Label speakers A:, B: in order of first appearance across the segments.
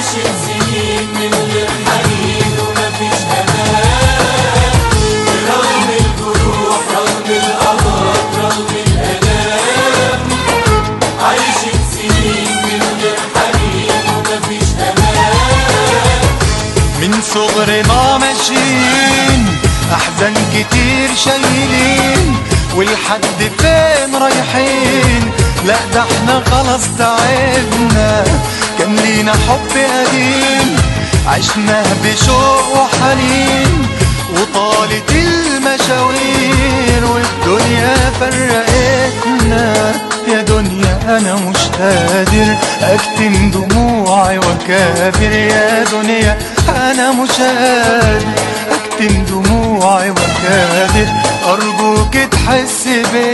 A: عايشين سنين من غير حنين ومفيش امان رغم الجروح رغم القهر رغم الالام عايشين سنين من غير حنين ومفيش امان
B: من صغرنا ماشيين احزان كتير شايلين والحد فين رايحين لا ده احنا خلاص تعبنا كان لينا حب قديم عشناه بشوق وحنين وطالت المشاوير والدنيا فرقتنا يا دنيا انا مش قادر اكتم دموعي وكافر يا دنيا انا مش قادر اكتم دموعي وكافر ارجوك تحس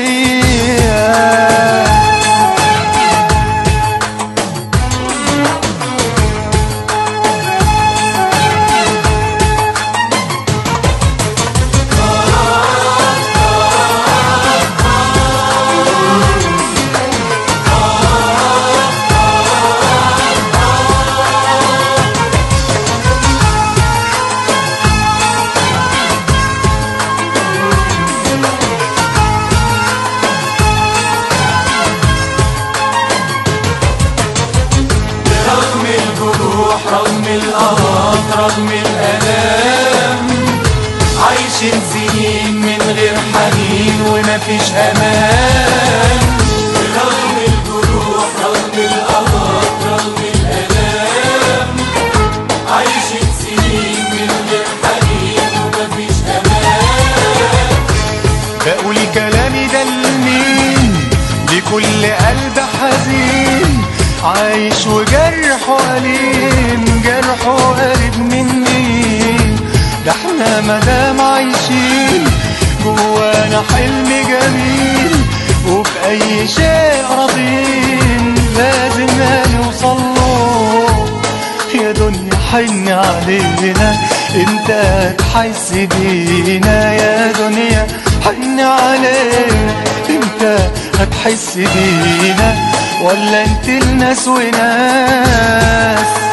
B: بيا
A: رغم الجروح رغم القهر رغم الالام عايشين سنين من غير حنين ومفيش امان رغم الجروح رغم القهر رغم الالام عايشين سنين من غير حنين ومفيش امان
B: بقول كلامي ده لمين لكل قلب حزين عايش وجرحه أليم جرحه قريب مني ده احنا مدام عايشين جوانا حلم جميل وبأي شيء راضين لازم نوصل له يا دنيا حن علينا انت هتحس بينا يا دنيا حن علينا انت هتحس بينا ولا انت الناس وناس